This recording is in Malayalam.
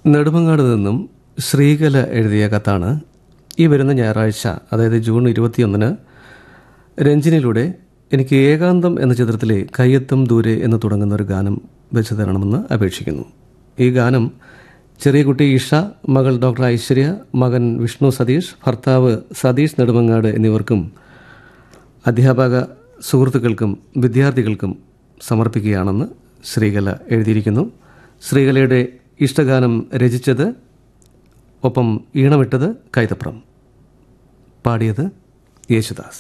നെടുമങ്ങാട് നിന്നും ശ്രീകല എഴുതിയ കത്താണ് ഈ വരുന്ന ഞായറാഴ്ച അതായത് ജൂൺ ഇരുപത്തിയൊന്നിന് രഞ്ജിനിലൂടെ എനിക്ക് ഏകാന്തം എന്ന ചിത്രത്തിലെ കയ്യെത്തും ദൂരെ എന്ന് തുടങ്ങുന്ന ഒരു ഗാനം വെച്ച് തരണമെന്ന് അപേക്ഷിക്കുന്നു ഈ ഗാനം ചെറിയ കുട്ടി ഇഷ മകൾ ഡോക്ടർ ഐശ്വര്യ മകൻ വിഷ്ണു സതീഷ് ഭർത്താവ് സതീഷ് നെടുമങ്ങാട് എന്നിവർക്കും അധ്യാപക സുഹൃത്തുക്കൾക്കും വിദ്യാർത്ഥികൾക്കും സമർപ്പിക്കുകയാണെന്ന് ശ്രീകല എഴുതിയിരിക്കുന്നു ശ്രീകലയുടെ ഇഷ്ടഗാനം രചിച്ചത് ഒപ്പം ഈണമിട്ടത് കൈതപ്രം പാടിയത് യേശുദാസ്